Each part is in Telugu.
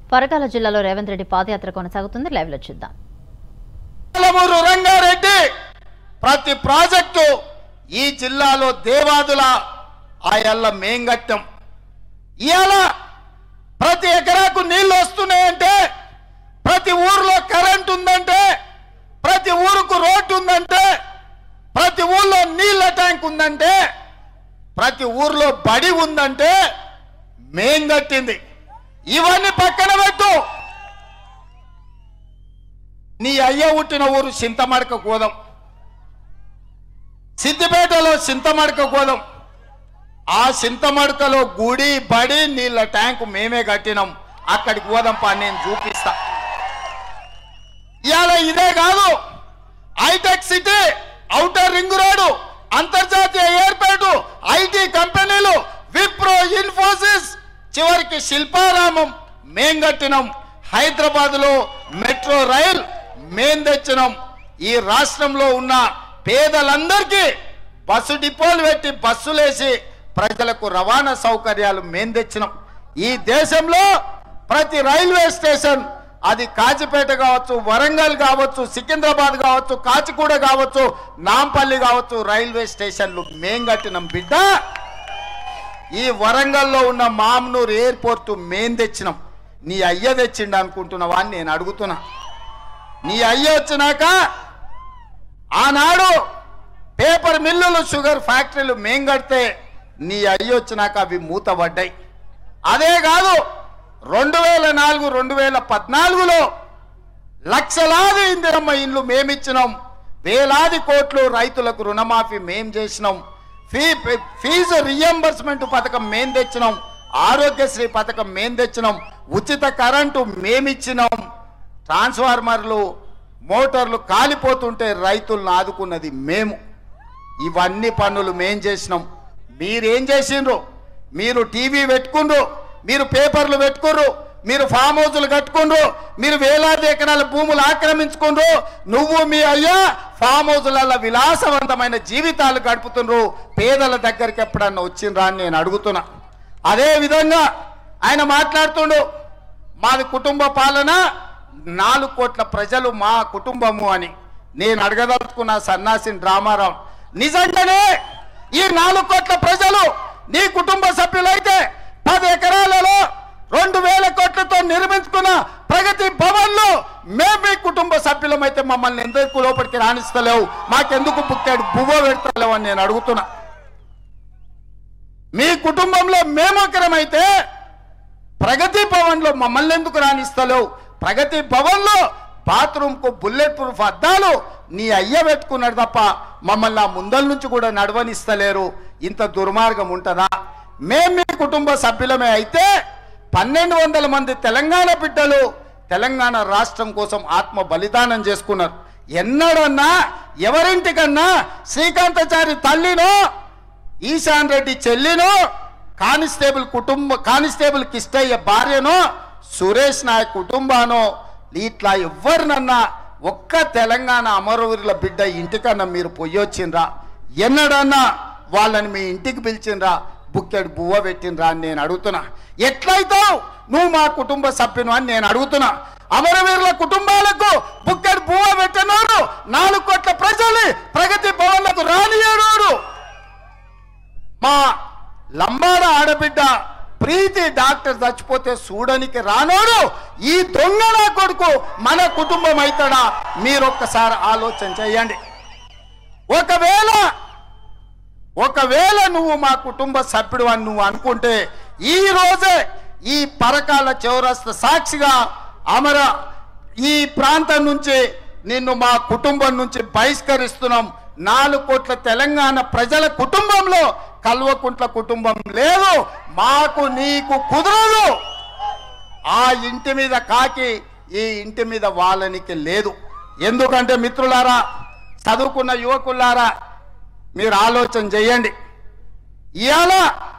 పరకాల జిల్లాలో రేవంత్ రెడ్డి పాదయాత్ర కొనసాగుతుంది లైవ్ లో చూద్దాం పాలమూరు రంగారెడ్డి ప్రతి ప్రాజెక్టు ఈ జిల్లాలో దేవాదుల ఆయల్ల మేం కట్టాం ఇవాళ ప్రతి ఎకరాకు నీళ్లు వస్తున్నాయంటే ప్రతి ఊర్లో కరెంట్ ఉందంటే ప్రతి ఊరుకు రోడ్డు ఉందంటే ప్రతి ఊర్లో నీళ్ళ ట్యాంక్ ఉందంటే ప్రతి ఊర్లో బడి ఉందంటే మేం కట్టింది ఇవన్నీ పక్కన పెట్టు నీ అయ్య పుట్టిన ఊరు చింతమడక గోదం సిద్దిపేటలో చింతమడక గోదం ఆ చింతమడకలో గుడి బడి నీళ్ళ ట్యాంకు మేమే కట్టినాం అక్కడికి పోదాం పా నేను చూపిస్తా ఇవాళ ఇదే కాదు hitech city outer ring road అంతర్జాతీయ ఎయిర్పోర్టు ఐటీ కంపెనీలు విప్రో ఇన్ఫోసిస్ చివరికి శిల్పారామం మేం కట్టినాం హైదరాబాద్ లో మెట్రో రైల్ మేం తెచ్చినాం ఈ రాష్ట్రంలో ఉన్న పేదలందరికీ బస్సు డిపోలు పెట్టి బస్సులేసి ప్రజలకు రవాణా సౌకర్యాలు మేం తెచ్చినాం ఈ దేశంలో ప్రతి రైల్వే స్టేషన్ అది కాచిపేట కావచ్చు వరంగల్ కావచ్చు సికింద్రాబాద్ కావచ్చు కాచిగూడ కావచ్చు నాంపల్లి కావచ్చు రైల్వే స్టేషన్లు మేం కట్టినాం బిడ్డ ఈ వరంగల్లో ఉన్న మామ్నూర్ ఎయిర్పోర్ట్ మేం తెచ్చినాం నీ అయ్య తెచ్చిండు అనుకుంటున్నావా అని నేను అడుగుతున్నా నీ అయ్య వచ్చినాక ఆనాడు పేపర్ మిల్లులు షుగర్ ఫ్యాక్టరీలు మేం కడితే నీ అయ్య వచ్చినాక అవి మూతబడ్డాయి అదే కాదు రెండు వేల నాలుగు రెండు వేల పద్నాలుగులో లక్షలాది ఇందిరమ్మ ఇండ్లు మేమిచ్చినాం వేలాది కోట్లు రైతులకు రుణమాఫీ మేం చేసినాం ఫీ ఫీజు రియంబర్స్మెంట్ పథకం మేం తెచ్చినాం ఆరోగ్యశ్రీ పథకం మేం తెచ్చినాం ఉచిత కరెంటు మేమిచ్చినాం ట్రాన్స్ఫార్మర్లు మోటార్లు కాలిపోతుంటే రైతులను ఆదుకున్నది మేము ఇవన్నీ పనులు మేం చేసినాం మీరేం చేసిండ్రు మీరు టీవీ పెట్టుకుండ్రు మీరు పేపర్లు పెట్టుకుర్రు మీరు ఫామ్ హౌజులు కట్టుకుండ్రు మీరు వేలాది ఎకరాల భూములు ఆక్రమించుకుండ్రు నువ్వు మీ అయ్యా ఫామ్ హౌజులలో విలాసవంతమైన జీవితాలు గడుపుతుండ్రు పేదల దగ్గరికి ఎప్పుడన్నా వచ్చిండ్రా అని నేను అడుగుతున్నా అదే విధంగా ఆయన మాట్లాడుతుండు మాది కుటుంబ పాలన నాలుగు కోట్ల ప్రజలు మా కుటుంబము అని నేను అడగదలుచుకున్న సన్నాసిని రామారావు నిజంగానే ఈ నాలుగు కోట్ల ప్రజలు నీ కుటుంబ సభ్యులైతే పది ఎకరాలలో రెండు వేల కోట్లతో నిర్మించుకున్న ప్రగతి భవన్లు మేము మీ కుటుంబ సభ్యులమైతే మమ్మల్ని ఎందుకు లోపలికి రాణిస్తలేవు మాకెందుకు బుక్కాడు బువ్వ పెడతలేవు అని నేను అడుగుతున్నా మీ కుటుంబంలో మేమొకరమైతే ప్రగతి భవన్లో మమ్మల్ని ఎందుకు రాణిస్తలేవు ప్రగతి భవన్లో బాత్రూమ్ కు బుల్లెట్ ప్రూఫ్ అద్దాలు నీ అయ్య పెట్టుకున్నాడు తప్ప మమ్మల్ని ఆ ముందల నుంచి కూడా నడవనిస్తలేరు ఇంత దుర్మార్గం ఉంటుందా మేం మీ కుటుంబ సభ్యులమే అయితే పన్నెండు వందల మంది తెలంగాణ బిడ్డలు తెలంగాణ రాష్ట్రం కోసం ఆత్మ బలిదానం చేసుకున్నారు ఎన్నడన్నా ఎవరింటికన్నా శ్రీకాంతాచారి తల్లినో ఈశాన్ రెడ్డి చెల్లినో కానిస్టేబుల్ కుటుంబ కానిస్టేబుల్ కిష్టయ్య భార్యనో సురేష్ నాయక్ కుటుంబానో ఇట్లా ఎవరినన్నా ఒక్క తెలంగాణ అమరవీరుల బిడ్డ ఇంటికన్నా మీరు పొయ్యొచ్చిండ్రా ఎన్నడన్నా వాళ్ళని మీ ఇంటికి పిలిచిండ్రా బుక్కెడు బువ్వ పెట్టిండ్రా అని నేను అడుగుతున్నా ఎట్లయితావు నువ్వు మా కుటుంబ సభ్యును అని నేను అడుగుతున్నా అమరవీరుల కుటుంబాలకు బుక్కెడు బువ్వ పెట్టినోడు నాలుగు కోట్ల ప్రజల్ని ప్రగతి భవన్లకు రానియడోడు మా లంబాడ ఆడబిడ్డ ప్రీతి డాక్టర్ చచ్చిపోతే చూడనికి రానోడు ఈ దొంగ నా కొడుకు మన కుటుంబం అవుతాడా మీరు ఒక్కసారి ఆలోచన చేయండి ఒకవేళ ఒకవేళ నువ్వు మా కుటుంబ సభ్యుడు అని నువ్వు అనుకుంటే ఈ రోజే ఈ పరకాల చౌరస్త సాక్షిగా అమర ఈ ప్రాంతం నుంచి నిన్ను మా కుటుంబం నుంచి బహిష్కరిస్తున్నాం నాలుగు కోట్ల తెలంగాణ ప్రజల కుటుంబంలో కల్వకుంట్ల కుటుంబం లేదు మాకు నీకు కుదరదు ఆ ఇంటి మీద కాకి ఈ ఇంటి మీద వాళ్ళనికి లేదు ఎందుకంటే మిత్రులారా చదువుకున్న యువకులారా మీరు ఆలోచన చేయండి ఇవాళ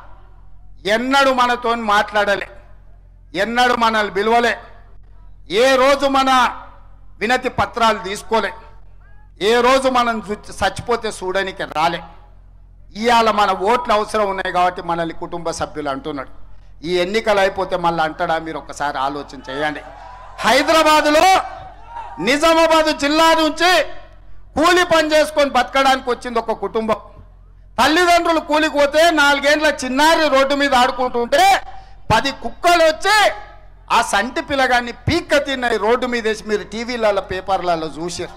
ఎన్నడూ మనతో మాట్లాడలే ఎన్నడూ మనల్ని పిలువలే ఏ రోజు మన వినతి పత్రాలు తీసుకోలే ఏ రోజు మనం చు- చచ్చిపోతే చూడడానికి రాలే ఇవాళ మన ఓట్లు అవసరం ఉన్నాయి కాబట్టి మనల్ని కుటుంబ సభ్యులు అంటున్నాడు ఈ ఎన్నికలు అయిపోతే మళ్ళీ అంటాడా మీరు ఒకసారి ఆలోచన చేయండి హైదరాబాదులో నిజామాబాద్ జిల్లా నుంచి కూలి పని చేసుకొని బతకడానికి వచ్చింది ఒక కుటుంబం తల్లిదండ్రులు కూలికి పోతే నాలుగేండ్ల చిన్నారి రోడ్డు మీద ఆడుకుంటుంటే పది కుక్కలు వచ్చి ఆ సంటి పిల్లగాన్ని పీక్క తిన్నాయి రోడ్డు మీద వేసి మీరు టీవీలలో పేపర్లలో చూసారు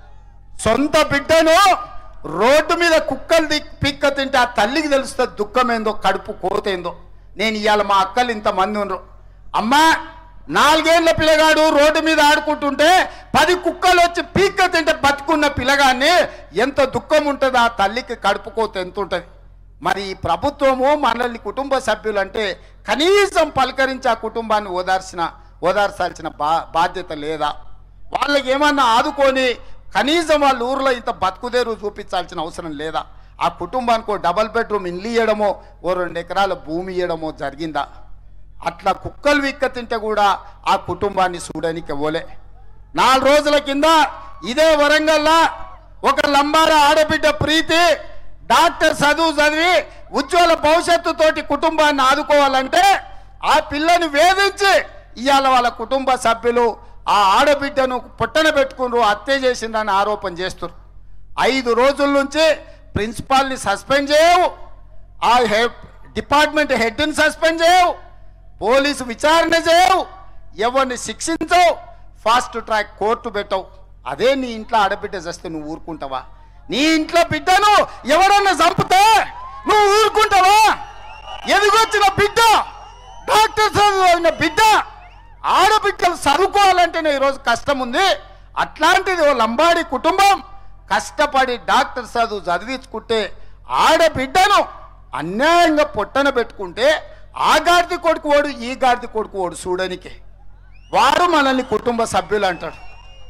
సొంత బిడ్డను రోడ్డు మీద కుక్కలు ది- పిక్క తింటే ఆ తల్లికి తెలుస్తుంది దుఃఖం ఏందో కడుపు కోతేందో నేను ఇవాళ మా అక్కలు ఇంతమంది ఉన్నారు అమ్మా నాలుగేళ్ల పిల్లగాడు రోడ్డు మీద ఆడుకుంటుంటే పది కుక్కలు వచ్చి పీక్క తింటే బతుకున్న పిల్లగాన్ని ఎంత దుఃఖం ఉంటుంది ఆ తల్లికి కడుపు కోత ఎంత ఉంటుంది మరి ఈ ప్రభుత్వము మనల్ని కుటుంబ సభ్యులు అంటే కనీసం పలకరించి ఆ కుటుంబాన్ని ఓదార్చిన ఓదార్చాల్సిన బా బాధ్యత లేదా వాళ్ళకి ఏమన్నా ఆదుకొని కనీసం వాళ్ళ ఊర్లో ఇంత బతుకుదేరు చూపించాల్సిన అవసరం లేదా ఆ కుటుంబానికి ఓ డబల్ బెడ్రూమ్ ఇల్లు ఇవ్వడమో ఓ రెండు ఎకరాల భూమి ఇవ్వడమో జరిగిందా అట్లా కుక్కలు విక్క తింటే కూడా ఆ కుటుంబాన్ని చూడడానికి ఇవ్వలే నాలుగు రోజుల కింద ఇదే వరంగల్లా ఒక లంబార ఆడబిడ్డ ప్రీతి డాక్టర్ చదువు చదివి ఉజ్వల భవిష్యత్తు తోటి కుటుంబాన్ని ఆదుకోవాలంటే ఆ పిల్లని వేధించి ఇవాళ వాళ్ళ కుటుంబ సభ్యులు ఆ ఆడబిడ్డను పుట్టన పెట్టుకున్నారు హత్య చేసిందని ఆరోపణ చేస్తున్నారు ఐదు రోజుల నుంచి ప్రిన్సిపాల్ని సస్పెండ్ చేయవు ఆ హె డిపార్ట్మెంట్ హెడ్ని సస్పెండ్ చేయవు పోలీసు విచారణ చేయవు ఎవరిని శిక్షించవు ఫాస్ట్ ట్రాక్ కోర్టు పెట్టవు అదే నీ ఇంట్లో ఆడబిడ్డ చేస్తే నువ్వు ఊరుకుంటావా నీ ఇంట్లో బిడ్డను ఎవరన్నా చంపితే నువ్వు ఊరుకుంటావా ఎదిగొచ్చిన బిడ్డ డాక్టర్ చదివిన బిడ్డ ఆడబిడ్డలు చదువుకోవాలంటేనే ఈరోజు కష్టం ఉంది అట్లాంటిది ఓ లంబాడి కుటుంబం కష్టపడి డాక్టర్ చదువు చదివించుకుంటే ఆడబిడ్డను అన్యాయంగా పొట్టన పెట్టుకుంటే ఆ గాడిది కొడుకు ఓడు ఈ గాడిది కొడుకు ఓడు చూడనికి వాడు మనల్ని కుటుంబ సభ్యులు అంటాడు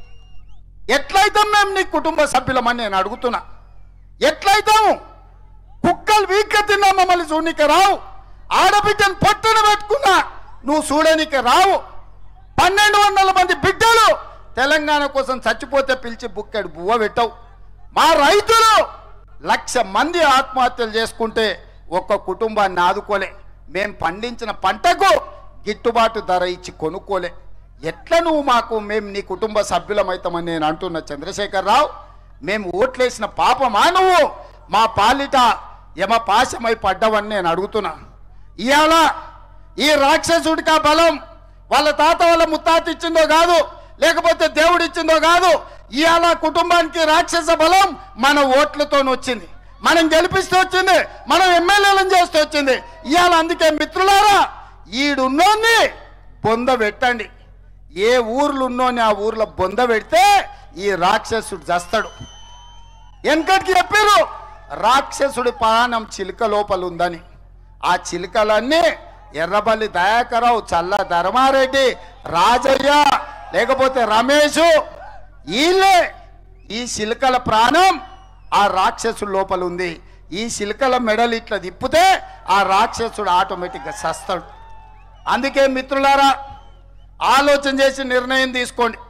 ఎట్లయితాం మేము నీ కుటుంబ సభ్యులమని నేను అడుగుతున్నా ఎట్లయితాము కుక్కలు వీక్క తిన్నా మమ్మల్ని చూడనిక రావు ఆడబిడ్డను పొట్టన పెట్టుకున్నా నువ్వు చూడనిక రావు పన్నెండు వందల మంది బిడ్డలు తెలంగాణ కోసం చచ్చిపోతే పిలిచి బుక్కెడు బువ్వ పెట్టవు మా రైతులు లక్ష మంది ఆత్మహత్యలు చేసుకుంటే ఒక్క కుటుంబాన్ని ఆదుకోలే మేం పండించిన పంటకు గిట్టుబాటు ధర ఇచ్చి కొనుక్కోలే ఎట్లా నువ్వు మాకు మేము నీ కుటుంబ సభ్యులమైతామని నేను అంటున్న చంద్రశేఖరరావు మేము ఓట్లేసిన పాపమా నువ్వు మా పాలిట యమ పాశమై పడ్డవని నేను అడుగుతున్నా ఇవాళ ఈ రాక్షసుడికి ఆ బలం వాళ్ళ తాత వాళ్ళ ముత్తాత ఇచ్చిందో కాదు లేకపోతే దేవుడు ఇచ్చిందో కాదు ఇవాళ కుటుంబానికి రాక్షస బలం మన ఓట్లతో వచ్చింది మనం గెలిపిస్తూ వచ్చింది మనం ఎమ్మెల్యేలను చేస్తూ వచ్చింది ఇవాళ అందుకే మిత్రులారా ఈడున్నోన్ని బొంద పెట్టండి ఏ ఊర్లు ఉన్నోని ఆ ఊర్లో బొంద పెడితే ఈ రాక్షసుడు చస్తాడు వెనకటికి చెప్పారు రాక్షసుడి ప్రాణం చిలుక లోపల ఉందని ఆ చిలుకలన్నీ ఎర్రబల్లి దయాకరావు చల్ల ధర్మారెడ్డి రాజయ్య లేకపోతే రమేష్ వీళ్ళే ఈ చిలుకల ప్రాణం ఆ రాక్షసుడి లోపల ఉంది ఈ చిలుకల మెడలు ఇట్లా తిప్పితే ఆ రాక్షసుడు ఆటోమేటిక్గా సస్తాడు అందుకే మిత్రులారా ఆలోచన చేసి నిర్ణయం తీసుకోండి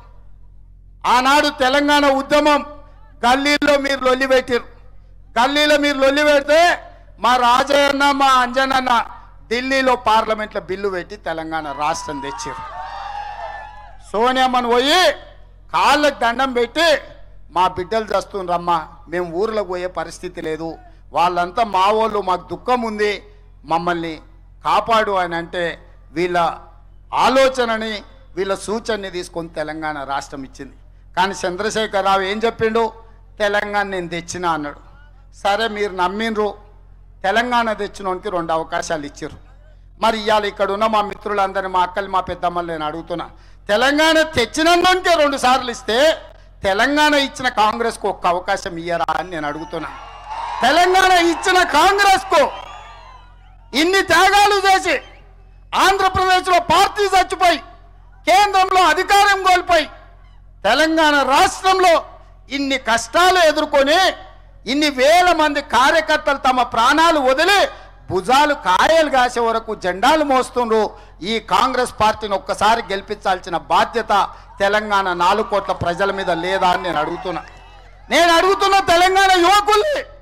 ఆనాడు తెలంగాణ ఉద్యమం గల్లీలో మీరు లొల్లి పెట్టారు గల్లీలో మీరు లొల్లి పెడితే మా రాజయ్యన్న మా అంజనన్న ఢిల్లీలో పార్లమెంట్లో బిల్లు పెట్టి తెలంగాణ రాష్ట్రం తెచ్చారు సోనియమ్మను పోయి కాళ్ళకు దండం పెట్టి మా బిడ్డలు చేస్తుండ్రమ్మా మేము ఊర్లోకి పోయే పరిస్థితి లేదు వాళ్ళంతా మా వాళ్ళు మాకు దుఃఖం ఉంది మమ్మల్ని కాపాడు అని అంటే వీళ్ళ ఆలోచనని వీళ్ళ సూచనని తీసుకొని తెలంగాణ రాష్ట్రం ఇచ్చింది కానీ చంద్రశేఖరరావు ఏం చెప్పిండు తెలంగాణ నేను తెచ్చినా అన్నాడు సరే మీరు నమ్మిండ్రు తెలంగాణ తెచ్చినోనికి రెండు అవకాశాలు ఇచ్చారు మరి ఇవాళ ఇక్కడ ఉన్న మా మిత్రులందరినీ మా అక్కలు మా పెద్దమ్మలు నేను అడుగుతున్నా తెలంగాణ తెచ్చినందుకే రెండు సార్లు ఇస్తే తెలంగాణ ఇచ్చిన కాంగ్రెస్కు ఒక్క అవకాశం ఇయ్యరా అని నేను అడుగుతున్నా తెలంగాణ ఇచ్చిన కాంగ్రెస్కు ఇన్ని త్యాగాలు చేసి ఆంధ్రప్రదేశ్లో పార్టీ చచ్చిపోయి కేంద్రంలో అధికారం కోల్పోయి తెలంగాణ రాష్ట్రంలో ఇన్ని కష్టాలు ఎదుర్కొని ఇన్ని వేల మంది కార్యకర్తలు తమ ప్రాణాలు వదిలి భుజాలు కాయలు కాసే వరకు జెండాలు మోస్తుండ్రు ఈ కాంగ్రెస్ పార్టీని ఒక్కసారి గెలిపించాల్సిన బాధ్యత తెలంగాణ నాలుగు కోట్ల ప్రజల మీద లేదా అని నేను అడుగుతున్నా నేను అడుగుతున్న తెలంగాణ యువకుల్ని